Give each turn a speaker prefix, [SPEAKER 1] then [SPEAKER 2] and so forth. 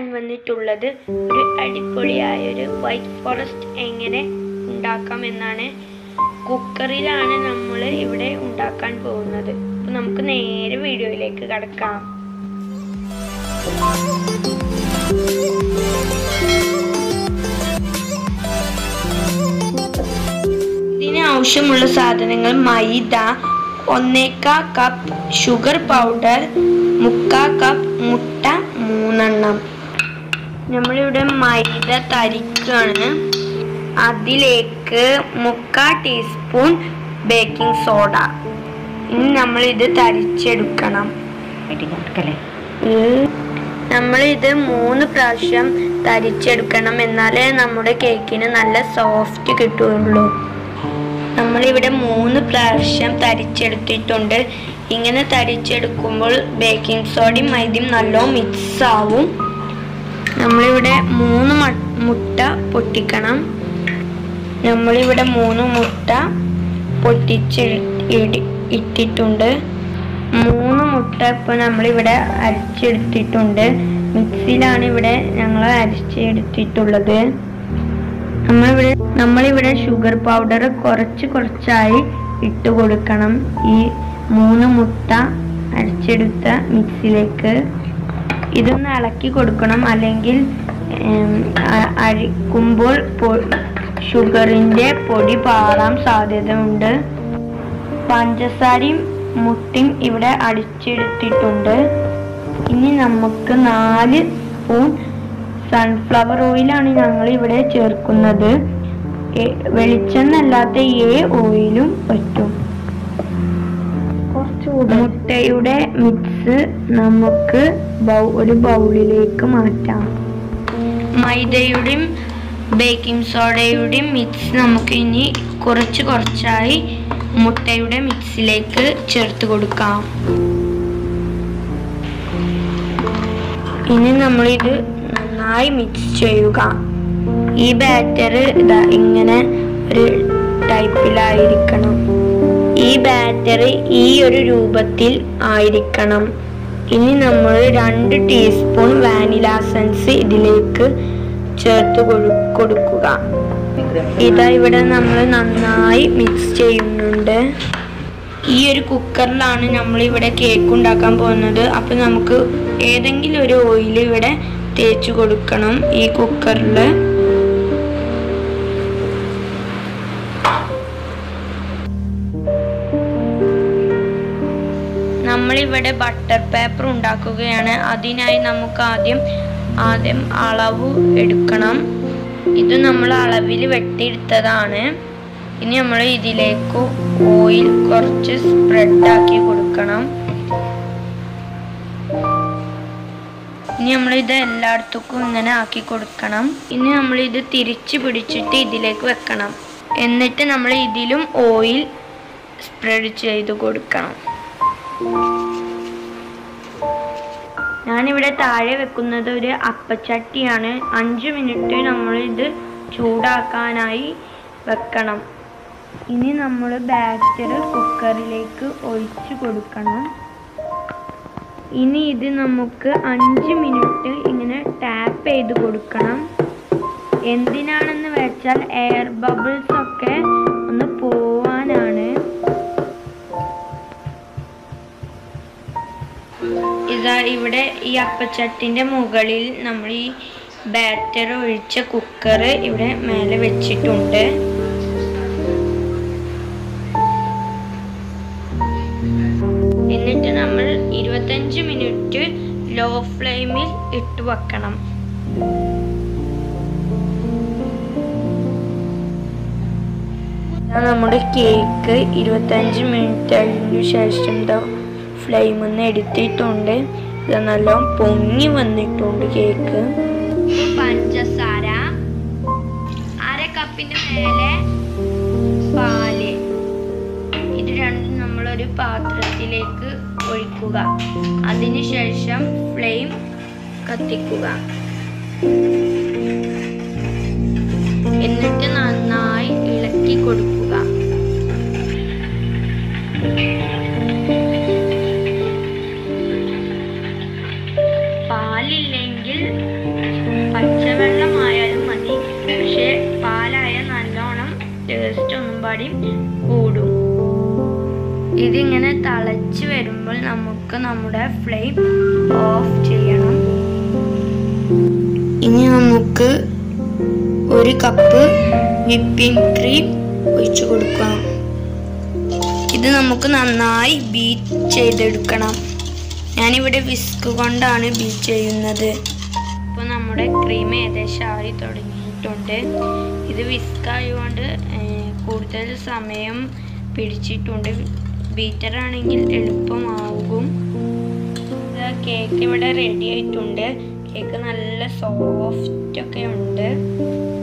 [SPEAKER 1] ഞാൻ വന്നിട്ടുള്ളത് ഒരു അടിപൊളിയായ ഒരു വൈറ്റ് ഫോറസ്റ്റ് എങ്ങനെ ഉണ്ടാക്കാം എന്നാണ് കുക്കറിലാണ് നമ്മൾ ഇവിടെ ഉണ്ടാക്കാൻ പോകുന്നത് അപ്പോൾ നമുക്ക് നേരെ വീഡിയോയിലേക്ക് കടക്കാം ഇതിന് ആവശ്യമുള്ള സാധനങ്ങൾ മൈദ ഒന്നേക്കാ കപ്പ് ഷുഗർ പൗഡർ മുക്കാ കപ്പ് മുട്ട മൂന്നെണ്ണം നമ്മളിവിടെ മൈദ തരിക്കുകയാണ് അതിലേക്ക് മുക്കാ ടീസ്പൂൺ ബേക്കിംഗ് സോഡ ഇനി നമ്മൾ ഇത് തരിച്ചെടുക്കണം നമ്മളിത് മൂന്ന് പ്രാവശ്യം തരിച്ചെടുക്കണം എന്നാലേ നമ്മുടെ കേക്കിന് നല്ല സോഫ്റ്റ് കിട്ടുകയുള്ളൂ നമ്മളിവിടെ മൂന്ന് പ്രാവശ്യം തരിച്ചെടുത്തിട്ടുണ്ട് ഇങ്ങനെ തരിച്ചെടുക്കുമ്പോൾ ബേക്കിംഗ് സോഡയും മൈദയും നല്ലോണം മിക്സ് ആവും നമ്മളിവിടെ മൂന്ന് മ- മുട്ട പൊട്ടിക്കണം നമ്മളിവിടെ മൂന്ന് മുട്ട പൊട്ടിച്ച് ഇടി- ഇട്ടിട്ടുണ്ട് മൂന്ന് മുട്ട ഇപ്പോൾ നമ്മളിവിടെ അരിച്ചെടുത്തിട്ടുണ്ട് മിക്സിയിലാണ് ഇവിടെ ഞങ്ങൾ അരിച്ചെടുത്തിട്ടുള്ളത് നമ്മളിവിടെ നമ്മളിവിടെ ഷുഗർ പൗഡർ കുറച്ച് കുറച്ചായി ഇട്ട് കൊടുക്കണം ഈ മൂന്ന് മുട്ട അരിച്ചെടുത്ത മിക്സിയിലേക്ക് ഇതൊന്ന് ഇളക്കി കൊടുക്കണം അല്ലെങ്കിൽ ഉം, അ- അരിക്കുമ്പോൾ പൊ- ഷുഗറിന്റെ പൊടി പാറാൻ സാധ്യതയുണ്ട് പഞ്ചസാരയും മുട്ടയും ഇവിടെ അടിച്ചെടുത്തിട്ടുണ്ട് ഇനി നമുക്ക് നാല് സ്പൂൺ സൺഫ്ലവർ ഓയിലാണ് ഞങ്ങൾ ഇവിടെ ചേർക്കുന്നത് എ- വെളിച്ചെണ്ണ അല്ലാത്ത ഏ ഓയിലും പറ്റും മുട്ടയുടെ മിക്സ് നമുക്ക് ബൗ- ഒരു ബൗളിലേക്ക് മാറ്റാം മൈദയുടെയും ബേക്കിംഗ് സോഡയുടെയും മിക്സ് നമുക്ക് ഇനി കുറച്ച് കുറച്ചായി മുട്ടയുടെ മിക്സിലേക്ക് ചേർത്ത് കൊടുക്കാം ഇനി നമ്മളിത് നന്നായി മിക്സ് ചെയ്യുക ഈ ബാറ്റർ ഇതാ ഇങ്ങനെ ഒരു ടൈപ്പിലായിരിക്കണം ഈ ബാറ്റർ ഈ ഒരു രൂപത്തിൽ ആയിരിക്കണം ഇനി നമ്മൾ രണ്ട് ടീസ്പൂൺ വാനില സെൻസ് ഇതിലേക്ക് ചേർത്ത് കൊടു- കൊടുക്കുക ഇതാ ഇവിടെ നമ്മൾ നന്നായി മിക്സ് ചെയ്യുന്നുണ്ട് ഈ ഒരു കുക്കറിലാണ് നമ്മൾ ഇവിടെ കേക്ക് ഉണ്ടാക്കാൻ പോകുന്നത് അപ്പൊ നമുക്ക് ഏതെങ്കിലും ഒരു ഓയിൽ ഇവിടെ തേച്ച് കൊടുക്കണം ഈ കുക്കറിൽ നമ്മളിവിടെ ബട്ടർ പേപ്പർ ഉണ്ടാക്കുകയാണ് അതിനായി നമുക്ക് ആദ്യം ആദ്യം അളവ് എടുക്കണം ഇത് നമ്മൾ അളവിൽ വെട്ടിയെടുത്തതാണ് ഇനി നമ്മൾ ഇതിലേക്ക് ഓയിൽ കുറച്ച് സ്പ്രെഡ് ആക്കി കൊടുക്കണം ഇനി നമ്മൾ ഇത് എല്ലായിടത്തേക്കും ഇങ്ങനെ ആക്കി കൊടുക്കണം ഇനി നമ്മൾ ഇത് തിരിച്ച് പിടിച്ചിട്ട് ഇതിലേക്ക് വെക്കണം എന്നിട്ട് നമ്മൾ ഇതിലും ഓയിൽ സ്പ്രെഡ് ചെയ്ത് കൊടുക്കണം ഞാനിവിടെ താഴെ വെക്കുന്നത് ഒരു അപ്പച്ചട്ടിയാണ് അഞ്ച് മിനിറ്റ് നമ്മൾ ഇത് ചൂടാക്കാനായി വെക്കണം ഇനി നമ്മൾ ബാറ്റർ കുക്കറിലേക്ക് ഒഴിച്ചു കൊടുക്കണം ഇനി ഇത് നമുക്ക് അഞ്ച് മിനിറ്റ് ഇങ്ങനെ ടാപ്പ് ചെയ്ത് കൊടുക്കണം എന്തിനാണെന്ന് വെച്ചാൽ എയർ ബബിൾസ് ഒക്കെ ഒന്ന് പോവാനാണ് ഇതാ ഇവിടെ ഈ അപ്പച്ചട്ടിന്റെ മുകളിൽ നമ്മൾ ഈ ബാറ്റർ ഒഴിച്ച കുക്കർ ഇവിടെ മേലെ വെച്ചിട്ടുണ്ട് എന്നിട്ട് നമ്മൾ ഇരുപത്തഞ്ച് മിനിറ്റ് ലോ ഫ്ലെയിമിൽ ഇട്ട് വെക്കണം ഇതാ നമ്മുടെ കേക്ക് ഇരുപത്തഞ്ച് മിനിറ്റ് അതിന് ശേഷം ദാ ഫ്ലെയിമിൽ നിന്ന് എടുത്തിട്ടുണ്ട് ഇത് നല്ല പൊങ്ങി വന്നിട്ടുണ്ട് കേക്ക് പഞ്ചസാര അര കപ്പിന്റെ മേലെ പാല് ഇത് രണ്ടും നമ്മളൊരു പാത്രത്തിലേക്ക് ഒഴിക്കുക അതിനുശേഷം ഫ്ലെയിം കത്തിക്കുക എന്നിട്ട് നന്നായി ഇളക്കി കൊടുക്കുക പാലില്ലെങ്കിൽ കൂടും ഇതിങ്ങനെ തിളച്ച് വരുമ്പോൾ നമുക്ക് നമ്മുടെ ഫ്ലെയിം ഓഫ് ചെയ്യണം ഇനി നമുക്ക് ഒരു കപ്പ് വിപ്പിംഗ് ക്രീം ഒഴിച്ചു കൊടുക്കാം ഇത് നമുക്ക് നന്നായി ബീറ്റ് ചെയ്തെടുക്കണം ഞാനിവിടെ വിസ്ക് കൊണ്ടാണ് ബീറ്റ് ചെയ്യുന്നത് ഇപ്പോൾ നമ്മുടെ ക്രീം ഏകദേശം ആയി തുടങ്ങിയിട്ടുണ്ട് ഇത് വിസ്ക് ആയതുകൊണ്ട് ഏർ, കൂടുതൽ സമയം പിടിച്ചിട്ടുണ്ട് ബീറ്റർ ആണെങ്കിൽ എളുപ്പമാകും കേക്ക് ഇവിടെ റെഡി ആയിട്ടുണ്ട് കേക്ക് നല്ല സോഫ്റ്റ് ഒക്കെ ഉണ്ട്